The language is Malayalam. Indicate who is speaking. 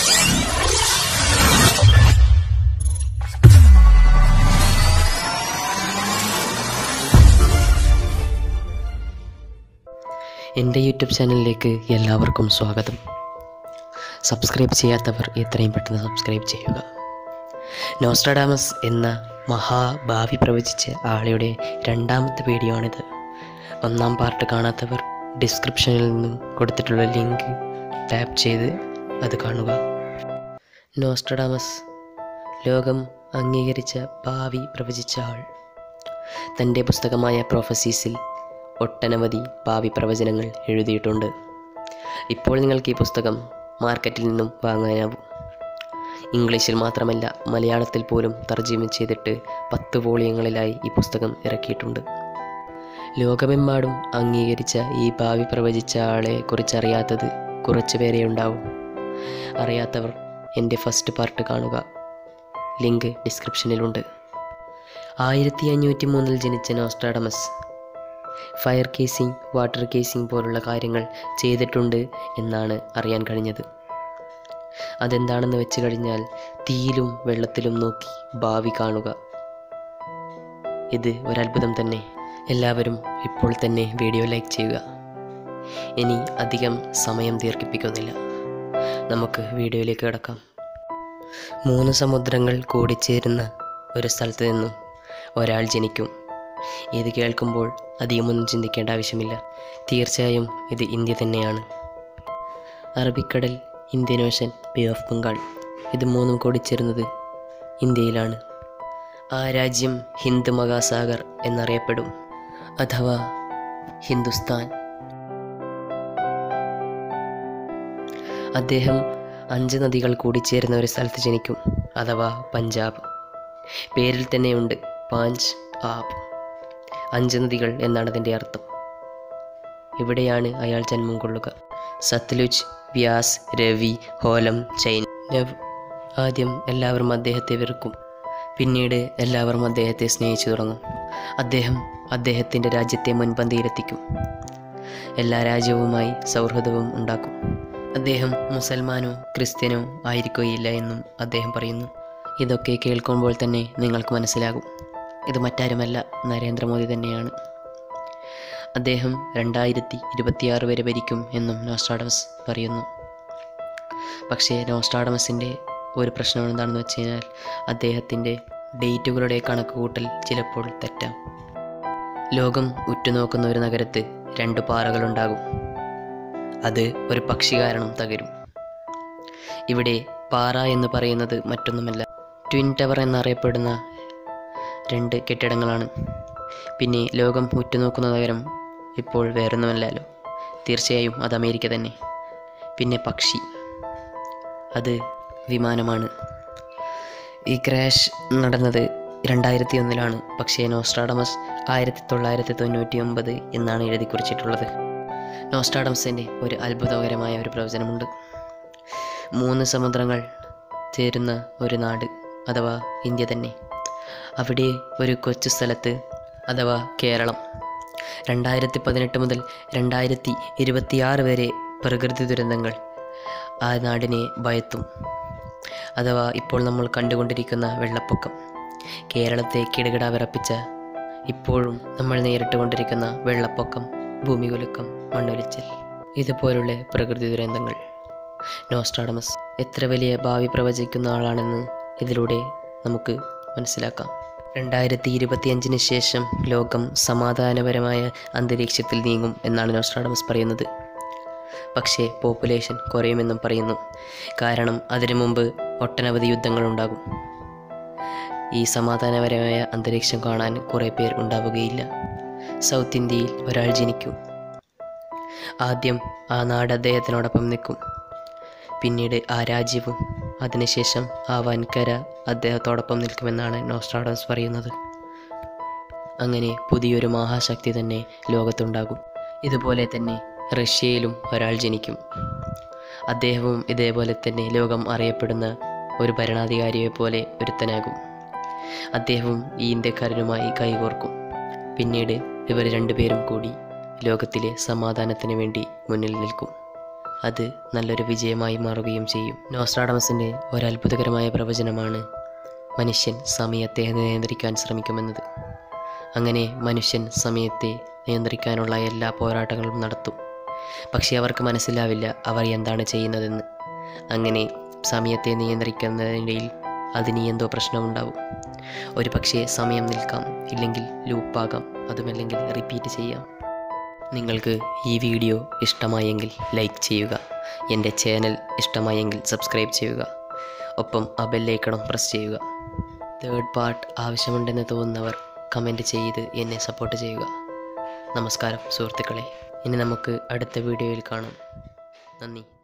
Speaker 1: എൻ്റെ യൂട്യൂബ് ചാനലിലേക്ക് എല്ലാവർക്കും സ്വാഗതം സബ്സ്ക്രൈബ് ചെയ്യാത്തവർ എത്രയും പെട്ടെന്ന് സബ്സ്ക്രൈബ് ചെയ്യുക നോസ്ട്രഡാമസ് എന്ന മഹാഭാവി പ്രവചിച്ച ആളയുടെ രണ്ടാമത്തെ വീഡിയോ ആണിത് ഒന്നാം പാർട്ട് കാണാത്തവർ ഡിസ്ക്രിപ്ഷനിൽ നിന്നും കൊടുത്തിട്ടുള്ള ലിങ്ക് ടാപ്പ് ചെയ്ത് അത് കാണുക നോസ്ട്രഡാമസ് ലോകം അംഗീകരിച്ച ഭാവി പ്രവചിച്ച ആൾ തൻ്റെ പുസ്തകമായ പ്രൊഫസീസിൽ ഒട്ടനവധി ഭാവി പ്രവചനങ്ങൾ എഴുതിയിട്ടുണ്ട് ഇപ്പോൾ നിങ്ങൾക്ക് ഈ പുസ്തകം മാർക്കറ്റിൽ നിന്നും വാങ്ങാനാവും ഇംഗ്ലീഷിൽ മാത്രമല്ല മലയാളത്തിൽ പോലും തർജ്ജിമ ചെയ്തിട്ട് പത്ത് വോളിയങ്ങളിലായി ഈ പുസ്തകം ഇറക്കിയിട്ടുണ്ട് ലോകമെമ്പാടും അംഗീകരിച്ച ഈ ഭാവി പ്രവചിച്ച ആളെ കുറിച്ചറിയാത്തത് കുറച്ച് പേരെ ഉണ്ടാവും അറിയാത്തവർ എൻ്റെ ഫസ്റ്റ് പാർട്ട് കാണുക ലിങ്ക് ഡിസ്ക്രിപ്ഷനിലുണ്ട് ആയിരത്തി അഞ്ഞൂറ്റി മൂന്നിൽ ജനിച്ച Nostradamus fire gazing water gazing പോലുള്ള കാര്യങ്ങൾ ചെയ്തിട്ടുണ്ട് എന്നാണ് അറിയാൻ കഴിഞ്ഞത് അതെന്താണെന്ന് വെച്ച് കഴിഞ്ഞാൽ തീയിലും വെള്ളത്തിലും നോക്കി ഭാവി കാണുക ഇത് ഒരത്ഭുതം തന്നെ എല്ലാവരും ഇപ്പോൾ തന്നെ വീഡിയോ ലൈക്ക് ചെയ്യുക ഇനി അധികം സമയം ദീർഘിപ്പിക്കുന്നില്ല നമുക്ക് വീഡിയോയിലേക്ക് കിടക്കാം മൂന്ന് സമുദ്രങ്ങൾ കൂടിച്ചേരുന്ന ഒരു സ്ഥലത്ത് നിന്നും ഒരാൾ ജനിക്കും ഇത് കേൾക്കുമ്പോൾ അധികമൊന്നും ചിന്തിക്കേണ്ട ആവശ്യമില്ല തീർച്ചയായും ഇത് ഇന്ത്യ തന്നെയാണ് അറബിക്കടൽ Indian Ocean Bay of Bengal ഇത് മൂന്നും കൂടിച്ചേരുന്നത് ഇന്ത്യയിലാണ് ആ രാജ്യം ഹിന്ദ് മഹാസാഗർ എന്നറിയപ്പെടും അഥവാ ഹിന്ദുസ്ഥാൻ അദ്ദേഹം അഞ്ച് നദികൾ കൂടിച്ചേരുന്ന ഒരു സ്ഥലത്ത് ജനിക്കും അഥവാ പഞ്ചാബ് പേരിൽ തന്നെയുണ്ട് പാഞ്ച് ആബ് അഞ്ച് നദികൾ എന്നാണ് അതിൻ്റെ അർത്ഥം ഇവിടെയാണ് അയാൾ ജന്മം കൊള്ളുക സത്ലുജ് വ്യാസ് രവി ഹോലം ചൈൻ നവ് ആദ്യം എല്ലാവരും അദ്ദേഹത്തെ വെറുക്കും പിന്നീട് എല്ലാവരും അദ്ദേഹത്തെ സ്നേഹിച്ചു തുടങ്ങും അദ്ദേഹം അദ്ദേഹത്തിൻ്റെ രാജ്യത്തെ മുൻപന്തിയിലെത്തിക്കും എല്ലാ രാജ്യവുമായി സൗഹൃദവും ഉണ്ടാക്കും അദ്ദേഹം മുസൽമാനോ ക്രിസ്ത്യനോ ആയിരിക്കുകയില്ല എന്നും അദ്ദേഹം പറയുന്നു ഇതൊക്കെ കേൾക്കുമ്പോൾ തന്നെ നിങ്ങൾക്ക് മനസ്സിലാകും ഇത് മറ്റാരുമല്ല നരേന്ദ്രമോദി തന്നെയാണ് അദ്ദേഹം രണ്ടായിരത്തി ഇരുപത്തിയാറ് വരെ ഭരിക്കും എന്നും നോസ്ട്രാഡമസ് പറയുന്നു പക്ഷേ നോസ്ട്രാഡമസിൻ്റെ ഒരു പ്രശ്നം എന്താണെന്ന് വെച്ച് കഴിഞ്ഞാൽ അദ്ദേഹത്തിൻ്റെ ഡേറ്റുകളുടെ കണക്കുകൂട്ടൽ ചിലപ്പോൾ തെറ്റാം ലോകം ഉറ്റുനോക്കുന്ന ഒരു നഗരത്ത് രണ്ട് പാറകളുണ്ടാകും അത് ഒരു പക്ഷി കാരണം തകരും ഇവിടെ പാറ എന്ന് പറയുന്നത് മറ്റൊന്നുമല്ല ട്വിൻ ടവർ എന്നറിയപ്പെടുന്ന രണ്ട് കെട്ടിടങ്ങളാണ് പിന്നെ ലോകം ഉറ്റുനോക്കുന്ന നഗരം ഇപ്പോൾ വേറൊന്നുമല്ലല്ലോ തീർച്ചയായും അത് അമേരിക്ക തന്നെ പിന്നെ പക്ഷി അത് വിമാനമാണ് ഈ ക്രാഷ് നടന്നത് രണ്ടായിരത്തി ഒന്നിലാണ് പക്ഷേ നോസ്ട്രാഡമസ് ആയിരത്തി തൊള്ളായിരത്തി തൊണ്ണൂറ്റി ഒമ്പത് എന്നാണ് എഴുതി കുറിച്ചിട്ടുള്ളത് നോസ്ട്രാഡമസിൻ്റെ ഒരു അത്ഭുതകരമായ ഒരു പ്രവചനമുണ്ട് മൂന്ന് സമുദ്രങ്ങൾ ചേരുന്ന ഒരു നാട് അഥവാ ഇന്ത്യ തന്നെ അവിടെ ഒരു കൊച്ചു സ്ഥലത്ത് അഥവാ കേരളം രണ്ടായിരത്തി പതിനെട്ട് മുതൽ രണ്ടായിരത്തി ഇരുപത്തിയാറ് വരെ പ്രകൃതി ദുരന്തങ്ങൾ ആ നാടിനെ ഭയത്തും അഥവാ ഇപ്പോൾ നമ്മൾ കണ്ടുകൊണ്ടിരിക്കുന്ന വെള്ളപ്പൊക്കം കേരളത്തെ കിടുകിട വിറപ്പിച്ച ഇപ്പോഴും നമ്മൾ നേരിട്ടുകൊണ്ടിരിക്കുന്ന വെള്ളപ്പൊക്കം ഭൂമികുലുക്കം മണ്ണൊലിച്ചൽ ഇതുപോലുള്ള പ്രകൃതി ദുരന്തങ്ങൾ നോസ്ട്രാഡമസ് എത്ര വലിയ ഭാവി പ്രവചിക്കുന്ന ആളാണെന്ന് ഇതിലൂടെ നമുക്ക് മനസ്സിലാക്കാം രണ്ടായിരത്തി ഇരുപത്തിയഞ്ചിന് ശേഷം ലോകം സമാധാനപരമായ അന്തരീക്ഷത്തിൽ നീങ്ങും എന്നാണ് നോസ്ട്രാഡമസ് പറയുന്നത് പക്ഷേ പോപ്പുലേഷൻ കുറയുമെന്നും പറയുന്നു കാരണം അതിനു മുമ്പ് ഒട്ടനവധി യുദ്ധങ്ങളുണ്ടാകും ഈ സമാധാനപരമായ അന്തരീക്ഷം കാണാൻ കുറേ പേർ ഉണ്ടാവുകയില്ല സൗത്ത് ഇന്ത്യയിൽ ഒരാൾ ജനിക്കും ആദ്യം ആ നാട് അദ്ദേഹത്തിനോടൊപ്പം നിൽക്കും പിന്നീട് ആ രാജ്യവും അതിനുശേഷം ആ വൻകര അദ്ദേഹത്തോടൊപ്പം നിൽക്കുമെന്നാണ് നോസ്ട്രാഡോസ് പറയുന്നത് അങ്ങനെ പുതിയൊരു മഹാശക്തി തന്നെ ലോകത്തുണ്ടാകും ഇതുപോലെ തന്നെ റഷ്യയിലും ഒരാൾ ജനിക്കും അദ്ദേഹവും ഇതേപോലെ തന്നെ ലോകം അറിയപ്പെടുന്ന ഒരു ഭരണാധികാരിയെ പോലെ ഒരുത്തനാകും അദ്ദേഹവും ഈ ഇന്ത്യക്കാരനുമായി കൈകോർക്കും പിന്നീട് ഇവർ രണ്ടുപേരും കൂടി ലോകത്തിലെ സമാധാനത്തിന് വേണ്ടി മുന്നിൽ നിൽക്കും അത് നല്ലൊരു വിജയമായി മാറുകയും ചെയ്യും നോസ്ട്രാഡമസിൻ്റെ ഒരത്ഭുതകരമായ പ്രവചനമാണ് മനുഷ്യൻ സമയത്തെ നിയന്ത്രിക്കാൻ ശ്രമിക്കുമെന്നത് അങ്ങനെ മനുഷ്യൻ സമയത്തെ നിയന്ത്രിക്കാനുള്ള എല്ലാ പോരാട്ടങ്ങളും നടത്തും പക്ഷേ അവർക്ക് മനസ്സിലാവില്ല അവർ എന്താണ് ചെയ്യുന്നതെന്ന് അങ്ങനെ സമയത്തെ നിയന്ത്രിക്കുന്നതിനിടയിൽ അതിന് എന്തോ പ്രശ്നമുണ്ടാവും ഒരു പക്ഷേ സമയം നിൽക്കാം ഇല്ലെങ്കിൽ ലൂപ്പാകാം അതുമല്ലെങ്കിൽ റിപ്പീറ്റ് ചെയ്യാം നിങ്ങൾക്ക് ഈ വീഡിയോ ഇഷ്ടമായെങ്കിൽ ലൈക്ക് ചെയ്യുക എൻ്റെ ചാനൽ ഇഷ്ടമായെങ്കിൽ സബ്സ്ക്രൈബ് ചെയ്യുക ഒപ്പം ആ ബെല്ലൈക്കണം പ്രസ് ചെയ്യുക തേർഡ് പാർട്ട് ആവശ്യമുണ്ടെന്ന് തോന്നുന്നവർ കമൻറ്റ് ചെയ്ത് എന്നെ സപ്പോർട്ട് ചെയ്യുക നമസ്കാരം സുഹൃത്തുക്കളെ ഇനി നമുക്ക് അടുത്ത വീഡിയോയിൽ കാണാം നന്ദി